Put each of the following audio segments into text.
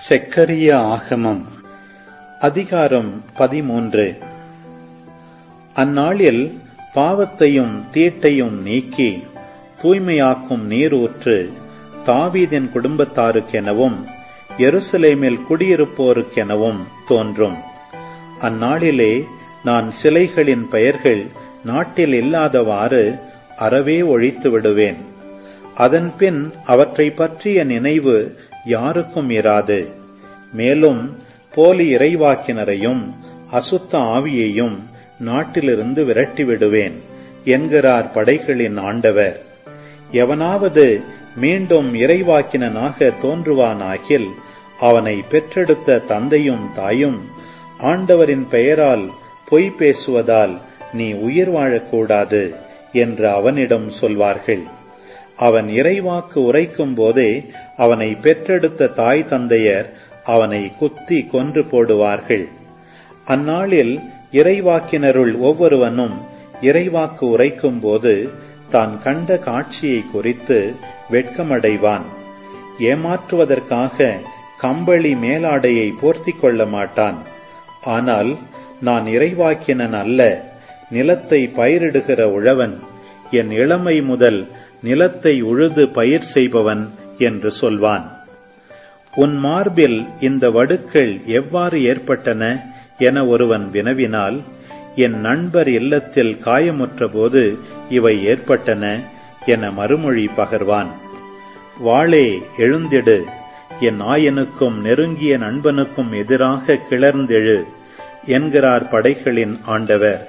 செக்கரிய ஆகமம் அதிகாரம் பதிமூன்று அந்நாளில் பாவத்தையும் தீட்டையும் நீக்கி தூய்மையாக்கும் நீரூற்று தாவீதின் குடும்பத்தாருக்கெனவும் எருசலேமில் குடியிருப்போருக்கெனவும் தோன்றும் அந்நாளிலே நான் சிலைகளின் பெயர்கள் நாட்டில் இல்லாதவாறு அறவே ஒழித்து விடுவேன் அதன்பின் அவற்றை பற்றிய நினைவு யாருக்கும் இராது மேலும் போலி இறைவாக்கினரையும் அசுத்த ஆவியையும் நாட்டிலிருந்து விரட்டிவிடுவேன் என்கிறார் படைகளின் ஆண்டவர் எவனாவது மீண்டும் இறைவாக்கினனாக தோன்றுவானாகில் அவனை பெற்றெடுத்த தந்தையும் தாயும் ஆண்டவரின் பெயரால் பொய் பேசுவதால் நீ உயிர் வாழக்கூடாது என்று அவனிடம் சொல்வார்கள் அவன் இறைவாக்கு உரைக்கும் போதே அவனை பெற்றெடுத்த தாய் தந்தையர் அவனை குத்தி கொன்று போடுவார்கள் அந்நாளில் இறைவாக்கினருள் ஒவ்வொருவனும் இறைவாக்கு உரைக்கும் போது தான் கண்ட காட்சியை குறித்து வெட்கமடைவான் ஏமாற்றுவதற்காக கம்பளி மேலாடையை போர்த்திக் கொள்ள மாட்டான் ஆனால் நான் இறைவாக்கினன் அல்ல நிலத்தை பயிரிடுகிற உழவன் என் இளமை முதல் நிலத்தை உழுது பயிர் செய்பவன் என்று சொல்வான் உன் மார்பில் இந்த வடுக்கள் எவ்வாறு ஏற்பட்டன என ஒருவன் வினவினால் என் நண்பர் இல்லத்தில் காயமுற்ற போது இவை ஏற்பட்டன என மறுமொழி பகர்வான் வாளே எழுந்திடு என் ஆயனுக்கும் நெருங்கிய நண்பனுக்கும் எதிராக கிளர்ந்தெழு என்கிறார் படைகளின் ஆண்டவர்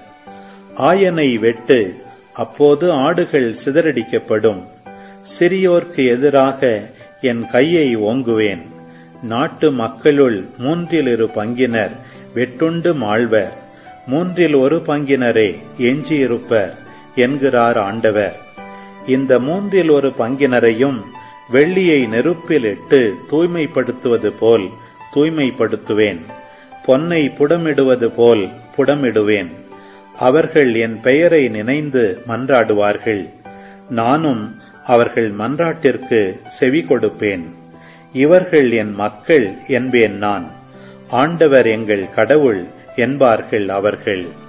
ஆயனை வெட்டு அப்போது ஆடுகள் சிதறடிக்கப்படும் சிறியோர்க்கு எதிராக என் கையை ஓங்குவேன் நாட்டு மக்களுள் மூன்றில் இரு பங்கினர் வெட்டுண்டு மாழ்வர் மூன்றில் ஒரு பங்கினரே எஞ்சியிருப்பர் என்கிறார் ஆண்டவர் இந்த மூன்றில் ஒரு பங்கினரையும் வெள்ளியை நெருப்பில் இட்டு தூய்மைப்படுத்துவது போல் தூய்மைப்படுத்துவேன் பொன்னை புடமிடுவது போல் புடமிடுவேன் அவர்கள் என் பெயரை நினைந்து மன்றாடுவார்கள் நானும் அவர்கள் மன்றாட்டிற்கு செவி கொடுப்பேன் இவர்கள் என் மக்கள் என்பேன் நான் ஆண்டவர் எங்கள் கடவுள் என்பார்கள் அவர்கள்